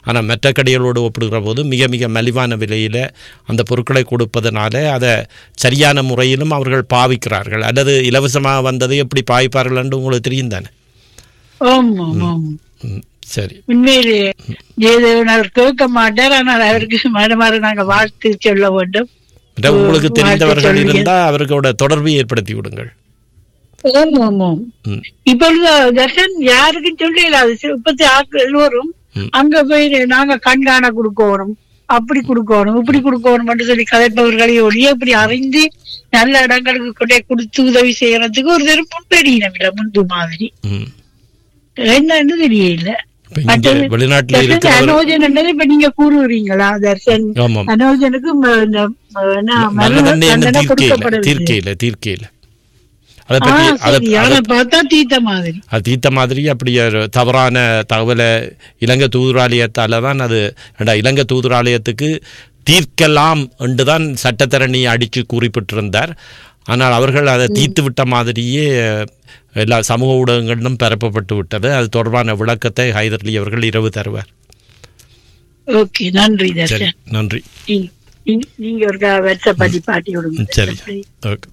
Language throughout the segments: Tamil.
ஆனால் மற்ற கடைகளோடு ஒப்பிடுகிற போது மிக மிக மலிவான விலையில் அந்த பொருட்களை கொடுப்பதனால அதை சரியான முறையிலும் அவர்கள் பாவிக்கிறார்கள் அல்லது இலவசமாக வந்ததை எப்படி பாவிப்பார்கள் என்று உங்களுக்கு தெரியும் தானே ஆமா ஆமாம் ம், சரி உண்மையிலேயே ஜெயதேவன் அவர் கேட்க மாட்டார் ஆனால் அவருக்கு மனமாற நாங்க வாழ்த்து சொல்ல வேண்டும் மற்ற உங்களுக்கு வாழ்த்து தெரிந்தவர்கள் சொல்லுங்க. இருந்தால் அவர்களோட தொடர்பை ஏற்படுத்தி விடுங்கள் ஆமாம் ஆமாம் ம், இப்பொழுது தர்ஷன் யாருக்கும் சொல்லல அது இப்பத்தி ஆட்கள் எல்லோரும் ம். அங்க போய் நாங்க கண்காண கொடுக்கணும் அப்படி கொடுக்கணும் இப்படி கொடுக்கணும் சொல்லி கதைப்பவர்களை ஒழிய இப்படி அறிந்து நல்ல இடங்களுக்கு கொண்டே கொடுத்து உதவி செய்யறதுக்கு ஒரு தரம் முன்னெடியினம் இல்லை முன்பு மாதிரி ம். என்னன்னு தெரியல இப்ப இங்க மற்றது வெளிநாட்டில் தர்ஷன் இருக்கிறவர் அனோஜன் என்றது இப்ப நீங்க கூறுவீங்களா தர்ஷன் ஆமாம் அனோஜனுக்கு ம- இந்த ம- என்ன நல்ல மரண தண்டனை என்ன தண்டனை தீர்க்கையில் கொடுக்கப்படவில்லை. தீர்க்கையில் தீர்க்கையில் அதை ஆ, பற்றி அதை சரி ஆனா பார்த்தா தீத்த மாதிரி அது தீர்த்த மாதிரி அப்படி ஒரு தவறான தகவலை இலங்கை தூதுராலயத்தால தான் அது ஏண்டா, இலங்கை தூதுராலயத்துக்கு தீர்க்கலாம் என்று தான் சட்டத்தரணி அடித்து குறிப்பிட்டிருந்தார் ஆனால் அவர்கள் அதை தீர்த்து விட்ட மாதிரியே எல்லா சமூக ஊடகங்களிலும் பரப்பப்பட்டு விட்டது அது தொடர்பான விளக்கத்தை ஹைதர்லி அவர்கள் இரவு தருவார் ஓகே நன்றி சரி தர்ஷன் நன்றி நீ- நீ- நீங்க ஒரு வெச்ச பதி பாட்டி விடுங்க ம், சரி ஓகே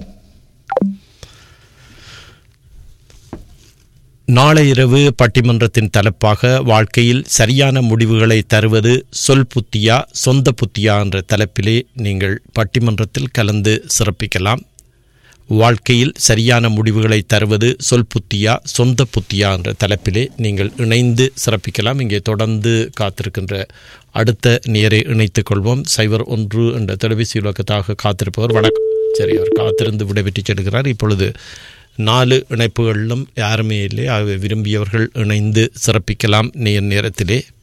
நாளை இரவு பட்டிமன்றத்தின் தலைப்பாக வாழ்க்கையில் சரியான முடிவுகளை தருவது சொல் புத்தியா சொந்த புத்தியா என்ற தலைப்பிலே நீங்கள் பட்டிமன்றத்தில் கலந்து சிறப்பிக்கலாம் வாழ்க்கையில் சரியான முடிவுகளை தருவது சொல் புத்தியா சொந்த புத்தியா என்ற தலைப்பிலே நீங்கள் இணைந்து சிறப்பிக்கலாம் இங்கே தொடர்ந்து காத்திருக்கின்ற அடுத்த நேரை இணைத்துக் கொள்வோம் சைபர் ஒன்று என்ற தொலைபேசி இலக்கத்தாக காத்திருப்பவர் வணக்கம் சரி அவர் காத்திருந்து விடைபெற்று செல்கிறார் இப்பொழுது நாலு இணைப்புகளிலும் யாருமே இல்லை ஆகவே விரும்பியவர்கள் இணைந்து சிறப்பிக்கலாம் நேர் நேரத்திலே